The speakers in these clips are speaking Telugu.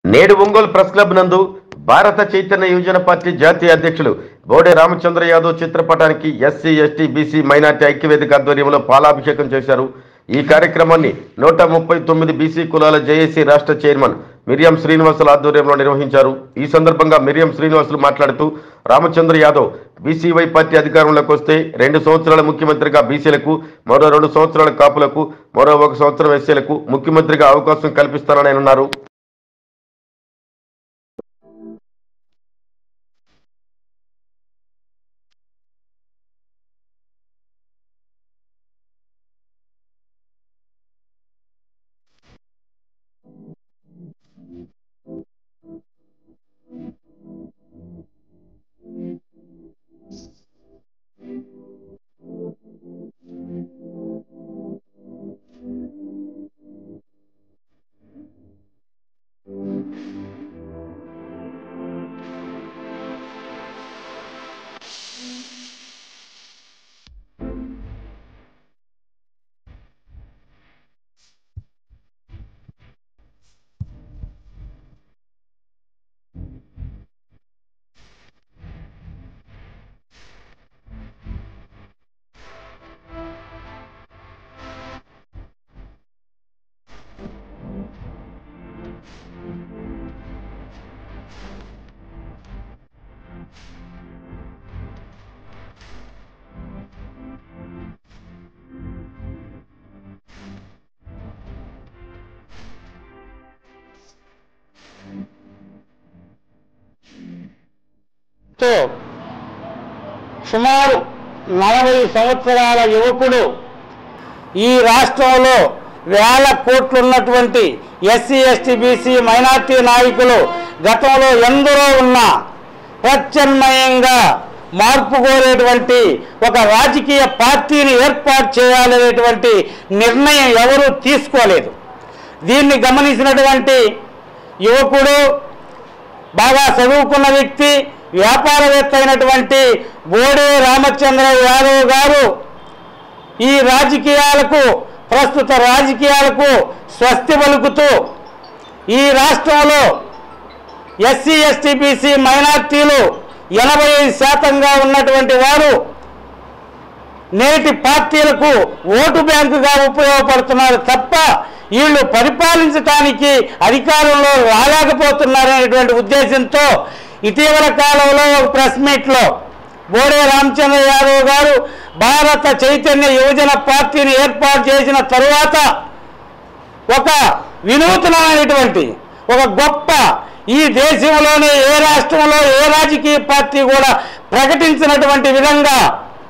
నేడు ఒంగోలు ప్రెస్ క్లబ్ నందు భారత చైతన్య యువజన పార్టీ జాతీయ అధ్యక్షులు బోడే రామచంద్ర యాదవ్ చిత్రపటానికి ఎస్సీ ఎస్టీ బీసీ మైనార్టీ ఐక్యవేదిక ఆధ్వర్యంలో పాలాభిషేకం చేశారు ఈ కార్యక్రమాన్ని నూట ముప్పై తొమ్మిది బీసీ కులాల జేఏసీ రాష్ట్ర చైర్మన్ మిరియం శ్రీనివాసుల ఆధ్వర్యంలో నిర్వహించారు ఈ సందర్భంగా మిరియం శ్రీనివాసులు మాట్లాడుతూ రామచంద్ర యాదవ్ బీసీవై పార్టీ అధికారంలోకి వస్తే రెండు సంవత్సరాల ముఖ్యమంత్రిగా బీసీలకు మరో రెండు సంవత్సరాల కాపులకు మరో ఒక సంవత్సరం ఎస్సీలకు ముఖ్యమంత్రిగా అవకాశం కల్పిస్తానని ఆయన అన్నారు తో సుమారు నలభై సంవత్సరాల యువకుడు ఈ రాష్ట్రంలో వేల కోట్లు ఉన్నటువంటి ఎస్సీ ఎస్టీ బీసీ మైనార్టీ నాయకులు గతంలో ఎందరో ఉన్నా ప్రత్యామ్నాయంగా మార్పు కోరేటువంటి ఒక రాజకీయ పార్టీని ఏర్పాటు చేయాలనేటువంటి నిర్ణయం ఎవరూ తీసుకోలేదు దీన్ని గమనించినటువంటి యువకుడు బాగా చదువుకున్న వ్యక్తి వ్యాపారవేత్త అయినటువంటి బోడే రామచంద్ర యాదవ్ గారు ఈ రాజకీయాలకు ప్రస్తుత రాజకీయాలకు స్వస్తి పలుకుతూ ఈ రాష్ట్రంలో ఎస్సీ ఎస్టీ బీసీ మైనార్టీలు ఎనభై ఐదు శాతంగా ఉన్నటువంటి వారు నేటి పార్టీలకు ఓటు బ్యాంకుగా ఉపయోగపడుతున్నారు తప్ప వీళ్ళు పరిపాలించడానికి అధికారంలో రాలేకపోతున్నారనేటువంటి ఉద్దేశంతో ఇటీవల కాలంలో ఒక ప్రెస్ మీట్లో బోడే రామచంద్ర యాదవ్ గారు భారత చైతన్య యువజన పార్టీని ఏర్పాటు చేసిన తరువాత ఒక వినూతనమైనటువంటి ఒక గొప్ప ఈ దేశంలోనే ఏ రాష్ట్రంలో ఏ రాజకీయ పార్టీ కూడా ప్రకటించినటువంటి విధంగా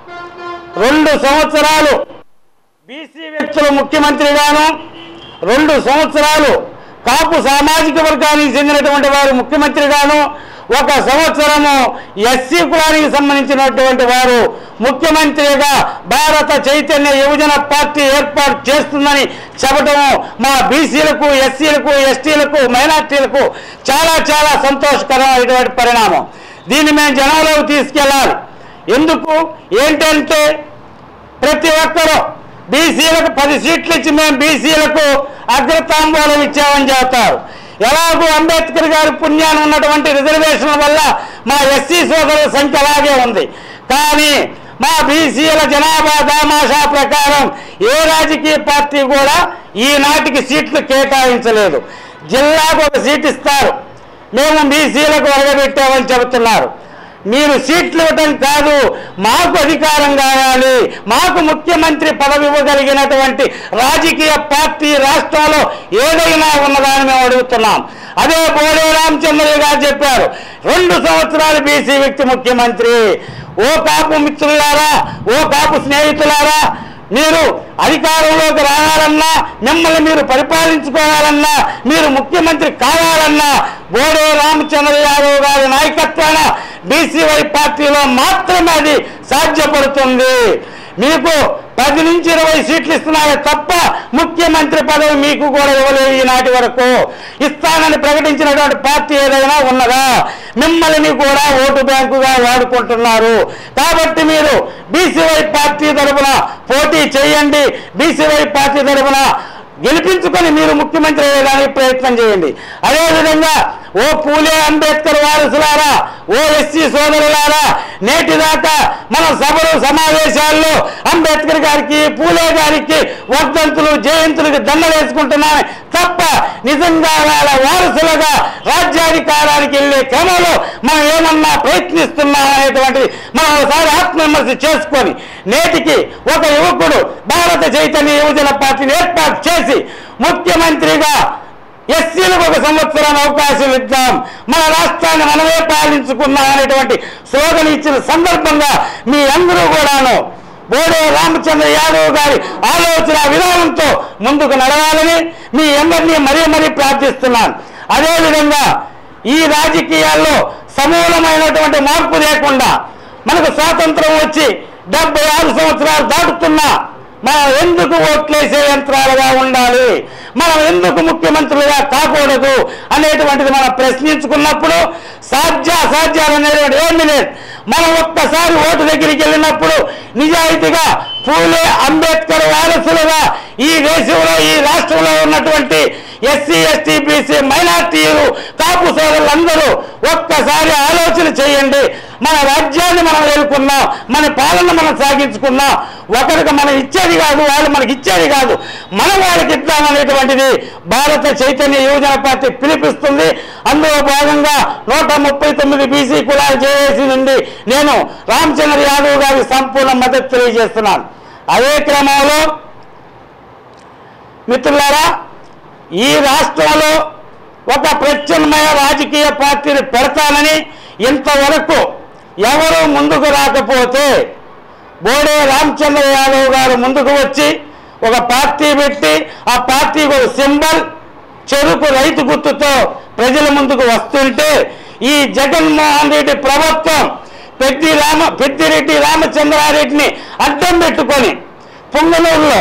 రెండు సంవత్సరాలు బీసీ వ్యక్తులు ముఖ్యమంత్రిగాను రెండు సంవత్సరాలు కాపు సామాజిక వర్గానికి చెందినటువంటి వారు ముఖ్యమంత్రిగాను ఒక సంవత్సరము ఎస్సీ కులానికి సంబంధించినటువంటి వారు ముఖ్యమంత్రిగా భారత చైతన్య యువజన పార్టీ ఏర్పాటు చేస్తుందని చెప్పటము మా బీసీలకు ఎస్సీలకు ఎస్టీలకు మైనార్టీలకు చాలా చాలా సంతోషకరమైనటువంటి పరిణామం దీన్ని మేము జనంలోకి తీసుకెళ్ళాలి ఎందుకు ఏంటంటే ప్రతి ఒక్కరూ బీసీలకు పది సీట్లు ఇచ్చి మేము బీసీలకు అగ్రతాంబూలం ఇచ్చామని చెబుతారు ఎలాగో అంబేద్కర్ గారి పుణ్యాన్ని ఉన్నటువంటి రిజర్వేషన్ల వల్ల మా ఎస్సీ సోదరుల సంఖ్య అలాగే ఉంది కానీ మా బీసీల జనాభా దామాషా ప్రకారం ఏ రాజకీయ పార్టీ కూడా ఈనాటికి సీట్లు కేటాయించలేదు జిల్లాకు ఒక సీట్ ఇస్తారు మేము బీసీలకు వరగబెట్టామని చెబుతున్నారు మీరు సీట్లు ఇవ్వటం కాదు మాకు అధికారం కావాలి మాకు ముఖ్యమంత్రి పదవి ఇవ్వగలిగినటువంటి రాజకీయ పార్టీ రాష్ట్రంలో ఏదైనా ఉన్నదని మేము అడుగుతున్నాం అదే బోడే రామచంద్ర గారు చెప్పారు రెండు సంవత్సరాలు బీసీ వ్యక్తి ముఖ్యమంత్రి ఓ కాపు మిత్రులారా ఓ కాపు స్నేహితులారా మీరు అధికారంలోకి రావాలన్నా మిమ్మల్ని మీరు పరిపాలించుకోవాలన్నా మీరు ముఖ్యమంత్రి కావాలన్నా బోడే రామచంద్ర యాదవ్ గారి నాయకత్వాన బీసీవై పార్టీలో మాత్రమే అది సాధ్యపడుతుంది మీకు పది నుంచి ఇరవై సీట్లు ఇస్తున్నారే తప్ప ముఖ్యమంత్రి పదవి మీకు కూడా ఇవ్వలేదు ఈనాటి వరకు ఇస్తానని ప్రకటించినటువంటి పార్టీ ఏదైనా ఉన్నదా మిమ్మల్ని కూడా ఓటు బ్యాంకుగా వాడుకుంటున్నారు కాబట్టి మీరు బీసీవై పార్టీ తరఫున పోటీ చేయండి బీసీవై పార్టీ తరఫున గెలిపించుకొని మీరు ముఖ్యమంత్రి అయ్యడానికి ప్రయత్నం చేయండి అదేవిధంగా ఓ పూలే అంబేద్కర్ వారసులారా ఓ ఎస్సీ సోదరులారా నేటి దాకా మన సభలు సమావేశాల్లో అంబేద్కర్ గారికి పూలే గారికి వర్ధంతులు జయంతులకు దండలేసుకుంటున్నామే తప్ప నిజంగా వాళ్ళ వారసులుగా రాజ్యాధికారానికి వెళ్ళే క్రమంలో మనం ఏమన్నా ప్రయత్నిస్తున్నాం అనేటువంటిది మనం ఒకసారి ఆత్మవిమర్శ చేసుకొని నేటికి ఒక యువకుడు భారత చైతన్య యువజన పార్టీని ఏర్పాటు చేసి ముఖ్యమంత్రిగా ఎస్సీలకు ఒక సంవత్సరం అవకాశం ఇద్దాం మన రాష్ట్రాన్ని మనమే పాలించుకుందాం అనేటువంటి స్లోగన్ ఇచ్చిన సందర్భంగా మీ అందరూ కూడాను బోడే రామచంద్ర యాదవ్ గారి ఆలోచన విధానంతో ముందుకు నడవాలని మీ అందరినీ మరీ మరీ ప్రార్థిస్తున్నాను అదేవిధంగా ఈ రాజకీయాల్లో సమూలమైనటువంటి మార్పు లేకుండా మనకు స్వాతంత్రం వచ్చి డెబ్బై ఆరు సంవత్సరాలు దాటుతున్నా మనం ఎందుకు ఓట్లేసే యంత్రాలుగా ఉండాలి మనం ఎందుకు ముఖ్యమంత్రులుగా కాకూడదు అనేటువంటిది మనం ప్రశ్నించుకున్నప్పుడు సాధ్య అసాధ్యాలు అనేటువంటి ఏమీ లేదు మనం ఒక్కసారి ఓటు దగ్గరికి వెళ్ళినప్పుడు నిజాయితీగా పూలే అంబేద్కర్ వారసులుగా ఈ దేశంలో ఈ రాష్ట్రంలో ఉన్నటువంటి ఎస్సీ ఎస్టీ బీసీ మైనార్టీలు కాపు సోదరులందరూ ఒక్కసారి ఆలోచన చేయండి మన రాజ్యాన్ని మనం ఎదుర్కొన్నాం మన పాలన మనం సాగించుకున్నాం ఒకరికి మనం ఇచ్చేది కాదు వాళ్ళు మనకి ఇచ్చేది కాదు మన వాళ్ళకి ఇద్దామనేటువంటిది భారత చైతన్య యువజన పార్టీ పిలిపిస్తుంది అందులో భాగంగా నూట ముప్పై తొమ్మిది బీసీ కులాలు చేసి నుండి నేను రామచంద్ర యాదవ్ గారికి సంపూర్ణ మద్దతు తెలియజేస్తున్నాను అదే క్రమంలో మిత్రులారా ఈ రాష్ట్రంలో ఒక ప్రత్యామ్నాయ రాజకీయ పార్టీని పెడతానని ఇంతవరకు ఎవరు ముందుకు రాకపోతే బోడే రామచంద్ర యాదవ్ గారు ముందుకు వచ్చి ఒక పార్టీ పెట్టి ఆ పార్టీకి ఒక సింబల్ చెరుకు రైతు గుర్తుతో ప్రజల ముందుకు వస్తుంటే ఈ జగన్మోహన్ రెడ్డి ప్రభుత్వం పెద్ది రామ పెద్దిరెడ్డి రామచంద్రారెడ్డిని అడ్డం పెట్టుకొని పొంగనూరులో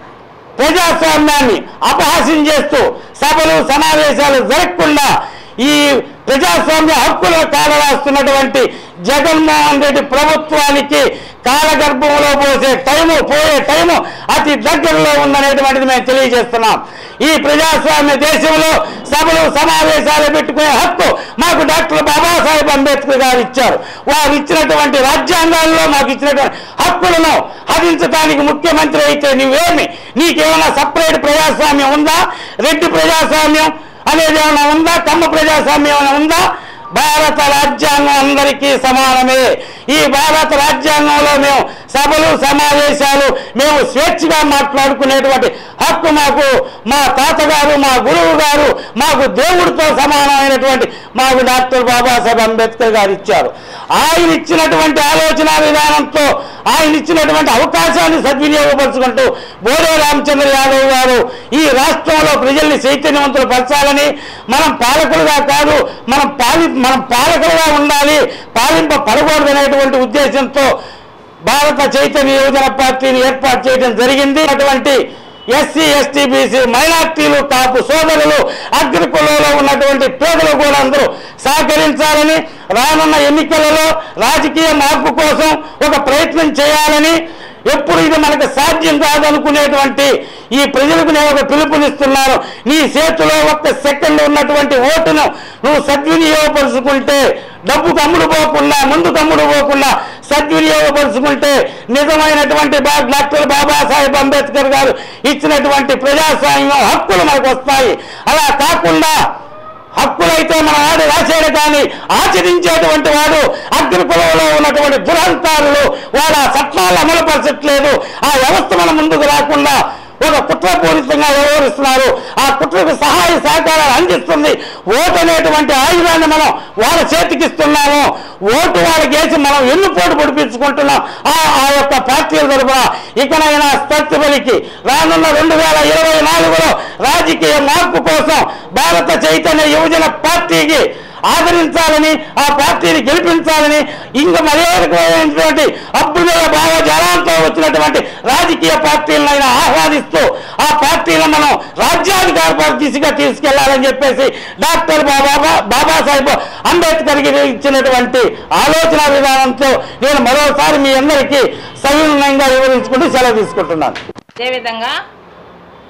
ప్రజాస్వామ్యాన్ని అపహాస్యం చేస్తూ సభలు సమావేశాలు జరగకుండా ఈ ప్రజాస్వామ్య హక్కులను కాలరాస్తున్నటువంటి జగన్మోహన్ రెడ్డి ప్రభుత్వానికి కాలగర్భంలో పోసే టైము పోయే టైము అతి దగ్గరలో ఉందనేటువంటిది మేము తెలియజేస్తున్నాం ఈ ప్రజాస్వామ్య దేశంలో సభలు సమావేశాలు పెట్టుకునే హక్కు మాకు డాక్టర్ బాబాసాహెబ్ అంబేద్కర్ గారు ఇచ్చారు వారు ఇచ్చినటువంటి రాజ్యాంగాల్లో మాకు ఇచ్చినటువంటి హక్కులను హరించడానికి ముఖ్యమంత్రి అయితే నువ్వేమి నీకేమైనా సపరేట్ ప్రజాస్వామ్యం ఉందా రెడ్డి ప్రజాస్వామ్యం అనేది ఏమైనా ఉందా కమ్మ ప్రజాస్వామ్యం ఏమైనా ఉందా భారత రాజ్యాంగం అందరికీ సమానమే ఈ భారత రాజ్యాంగంలో మేము సభలు సమావేశాలు మేము స్వేచ్ఛగా మాట్లాడుకునేటువంటి హక్కు మాకు మా తాతగారు మా గురువు గారు మాకు దేవుడితో సమానమైనటువంటి మాకు డాక్టర్ బాబాసాహెబ్ అంబేద్కర్ గారు ఇచ్చారు ఆయన ఇచ్చినటువంటి ఆలోచన విధానంతో ఆయన ఇచ్చినటువంటి అవకాశాన్ని సద్వినియోగపరుచుకుంటూ బోడే రామచంద్ర యాదవ్ గారు ఈ రాష్ట్రంలో ప్రజల్ని చైతన్యవంతులు పరచాలని మనం పాలకులుగా కాదు మనం పాలి మనం పాలకులుగా ఉండాలి పాలింప పడకూడదనేటువంటి ఉద్దేశంతో భారత చైతన్య యువజన పార్టీని ఏర్పాటు చేయడం జరిగింది అటువంటి ఎస్సీ ఎస్టీ బీసీ మైనార్టీలు కాపు సోదరులు అగ్రకులంలో ఉన్నటువంటి పేదలు కూడా అందరూ సహకరించాలని రానున్న ఎన్నికలలో రాజకీయ మార్పు కోసం ఒక ప్రయత్నం చేయాలని ఎప్పుడు ఇది మనకు సాధ్యం కాదనుకునేటువంటి ఈ ప్రజలకు నేను ఒక పిలుపునిస్తున్నాను నీ చేతిలో ఒక్క సెకండ్ ఉన్నటువంటి ఓటును నువ్వు సద్వినియోగపరుచుకుంటే డబ్బుకు అమ్ముడు పోకుండా ముందుకు అమ్ముడు పోకుండా సద్వినియోగపరుచుకుంటే నిజమైనటువంటి బా డాక్టర్ బాబాసాహెబ్ అంబేద్కర్ గారు ఇచ్చినటువంటి ప్రజాస్వామ్యం హక్కులు మనకు వస్తాయి అలా కాకుండా హక్కులైతే మన వాడు రాశాడు కానీ ఆచరించేటువంటి వాడు అగ్రకులంలో ఉన్నటువంటి దురహంకారులు వాడు ఆ చట్టాలు అమలుపరచట్లేదు ఆ వ్యవస్థ మన ముందుకు రాకుండా ఒక కుట్రపూరితంగా వ్యవహరిస్తున్నారు ఆ కుట్రకు సహాయ సహకారాలు అందిస్తుంది ఓటు అనేటువంటి ఆయుధాన్ని మనం వాళ్ళ చేతికిస్తున్నాము ఓటు వాళ్ళకి వేసి మనం ఎన్నుపోటు పొడిపించుకుంటున్నాం ఆ ఆ యొక్క పార్టీల తరఫున ఇకనైనా స్తత్తుబలికి రానున్న రెండు వేల ఇరవై నాలుగులో రాజకీయ మార్పు కోసం భారత చైతన్య యువజన పార్టీకి ఆదరించాలని ఆ పార్టీని గెలిపించాలని ఇంకా మర్యాదకమైనటువంటి అభ్యుదయ భావజాలంతో వచ్చినటువంటి రాజకీయ పార్టీలనైనా ఆహ్వానిస్తూ ఆ పార్టీలను మనం రాజ్యాధికార దిశగా తీసుకెళ్లాలని చెప్పేసి డాక్టర్ బాబా బాబాసాహెబ్ అంబేద్కర్కి ఇచ్చినటువంటి ఆలోచన విధానంతో నేను మరోసారి మీ అందరికీ సవినయంగా వివరించుకుంటూ సెలవు తీసుకుంటున్నాను అదేవిధంగా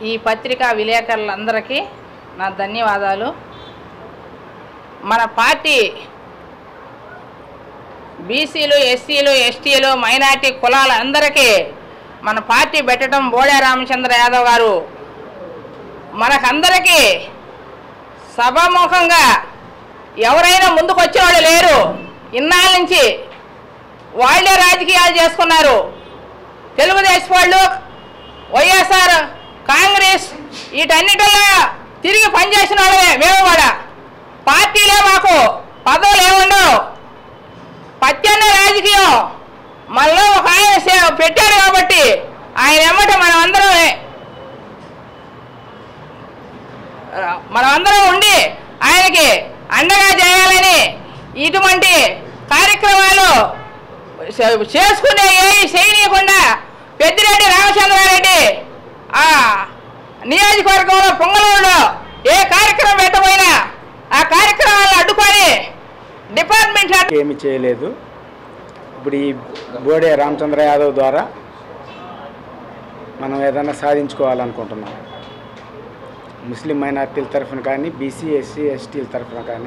ఈ పత్రికా విలేకరులందరికీ నా ధన్యవాదాలు మన పార్టీ బీసీలు ఎస్సీలు ఎస్టీలు మైనార్టీ కులాలందరికీ మన పార్టీ పెట్టడం బోడే రామచంద్ర యాదవ్ గారు మనకందరికీ సభాముఖంగా ఎవరైనా ముందుకు వచ్చేవాళ్ళు లేరు ఇన్నాళ్ళ నుంచి వాళ్ళే రాజకీయాలు చేసుకున్నారు తెలుగుదేశం వాళ్ళు వైఎస్ఆర్ కాంగ్రెస్ వీటన్నిటిలో తిరిగి పనిచేసిన వాళ్ళే మేము కూడా పార్టీలే మాకు పదవులు ఏముండవు పచ్చన్న రాజకీయం మనలో ఒక ఆయన సే- పెట్టాడు కాబట్టి ఆయన ఎమ్మట మనం అందరం మనం అందరం ఉండి ఆయనకి అండగా చేయాలని ఇటువంటి కార్యక్రమాలు చే- చేసుకునే ఏ చేయనీయకుండా పెద్దిరెడ్డి రామచంద్రారెడ్డి ఆ నియోజకవర్గంలో పొంగలూరులో ఏ కార్యక్రమం పెట్టబోయినా ఆ కార్యక్రమాలను అడ్డుకొని డిపార్ట్మెంట్ ఏమి చేయలేదు ఇప్పుడు ఈ బోడే రామచంద్ర యాదవ్ ద్వారా మనం ఏదైనా సాధించుకోవాలనుకుంటున్నాం ముస్లిం మైనార్టీల తరఫున కానీ బీసీ ఎస్సీ ఎస్టీల తరఫున కానీ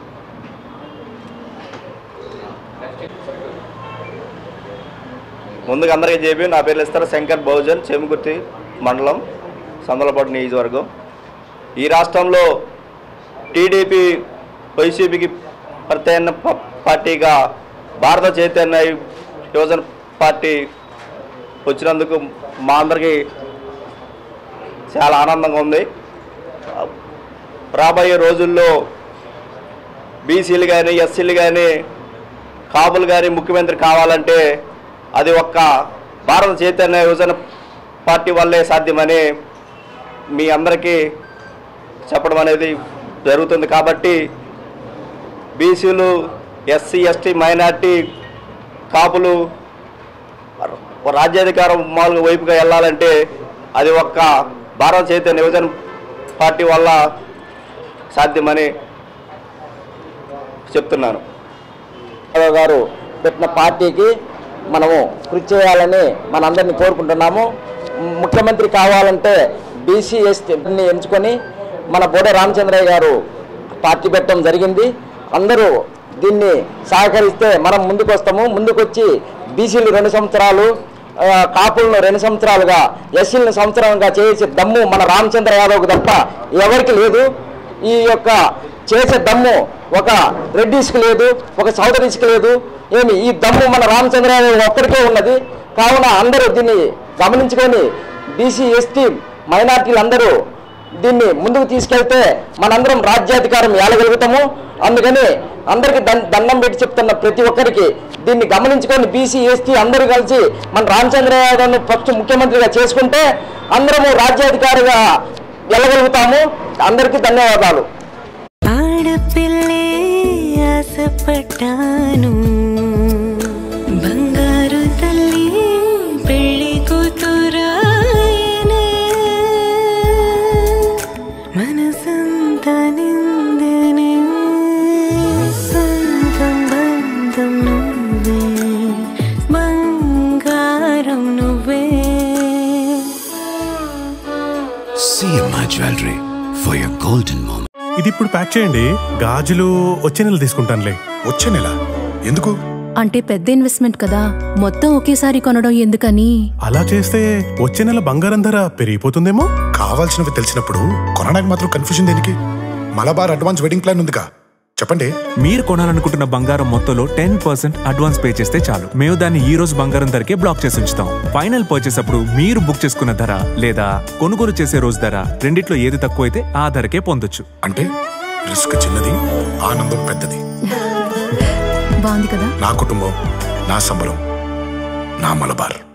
ముందుగా అందరికీ చెప్పి నా పేరు ఇస్తారు శంకర్ బహుజన్ చెముకుర్తి మండలం సందలపాటు నియోజకవర్గం ఈ రాష్ట్రంలో టీడీపీ వైసీపీకి ప్రత్యామ్నాయ ప- పార్టీగా భారత చైతన్య యువజన పార్టీ వచ్చినందుకు మా అందరికీ చాలా ఆనందంగా ఉంది రాబోయే రోజుల్లో బీసీలు కానీ ఎస్సీలు కానీ కాపులు కానీ ముఖ్యమంత్రి కావాలంటే అది ఒక్క భారత చైతన్య యువజన పార్టీ వల్లే సాధ్యమని మీ అందరికీ చెప్పడం అనేది జరుగుతుంది కాబట్టి బీసీలు ఎస్సీ ఎస్టీ మైనార్టీ కాపులు రాజ్యాధికారం మామూలుగా వైపుగా వెళ్ళాలంటే అది ఒక్క భారత చైతన్య యువజన పార్టీ వల్ల సాధ్యమని చెప్తున్నాను యాదవ్ గారు పెట్టిన పార్టీకి మనము కృషి చేయాలని మనందరినీ కోరుకుంటున్నాము ము- ముఖ్యమంత్రి కావాలంటే బీసీ ఎస్టీని ఎంచుకొని మన బోడే రామచంద్రయ్య గారు పార్టీ పెట్టడం జరిగింది అందరూ దీన్ని సహకరిస్తే మనం ముందుకు వస్తాము ముందుకొచ్చి బీసీలు రెండు సంవత్సరాలు ఆ, కాపులను రెండు సంవత్సరాలుగా ఎస్సీలను సంవత్సరంగా చేసే దమ్ము మన రామచంద్ర యాదవ్కు తప్ప ఎవరికి లేదు ఈ యొక్క చేసే దమ్ము ఒక రెడ్డిస్కి లేదు ఒక చౌదరీస్కి లేదు ఏమి ఈ దమ్ము మన రామచంద్ర యాదవ్ ఒక్కడికే ఉన్నది కావున అందరూ దీన్ని గమనించుకొని బీసీ ఎస్టీ మైనార్టీలు అందరూ దీన్ని ముందుకు తీసుకెళ్తే మనందరం రాజ్యాధికారం ఏలగలుగుతాము అందుకని అందరికీ దన్ దండం పెట్టి చెప్తున్న ప్రతి ఒక్కరికి దీన్ని గమనించుకొని బీసీ ఎస్టీ అందరూ కలిసి మన రామచంద్ర యాదవ్ను ఫస్ట్ ముఖ్యమంత్రిగా చేసుకుంటే అందరము రాజ్యాధికారిగా వెళ్ళగలుగుతాము అందరికీ ధన్యవాదాలు ఆడపిల్లే ఆశపడ్డాను బంగారు తల్లి పెళ్లి కూతురాయనే మనసంతా నిందనే సొంతం బంధం నువ్వే బంగారం నువ్వే CMI Jewelry for your golden moment. ఇది ఇప్పుడు ప్యాక్ చేయండి గాజులు వచ్చే నెల తీసుకుంటానులే వచ్చే నెల ఎందుకు అంటే పెద్ద ఇన్వెస్ట్మెంట్ కదా మొత్తం ఒకేసారి కొనడం ఎందుకని అలా చేస్తే వచ్చే నెల బంగారం ధర పెరిగిపోతుందేమో కావాల్సినవి తెలిసినప్పుడు కొనడానికి మాత్రం కన్ఫ్యూజన్ దేనికి మలబార్ అడ్వాన్స్ వెడ్డింగ్ ప్లాన్ ఉందిగా చెప్పండి మీరు కొనాలనుకుంటున్న బంగారం మొత్తంలో టెన్ పర్సెంట్ అడ్వాన్స్ పే చేస్తే చాలు మేము దాన్ని ఈ రోజు బంగారం ధరకే బ్లాక్ చేసి ఉంచుతాం ఫైనల్ పర్చేస్ అప్పుడు మీరు బుక్ చేసుకున్న ధర లేదా కొనుగోలు చేసే రోజు ధర రెండిట్లో ఏది తక్కువైతే ఆ ధరకే పొందొచ్చు అంటే రిస్క్ చిన్నది ఆనందం పెద్దది బాగుంది కదా నా కుటుంబం నా సంబరం నా మలబార్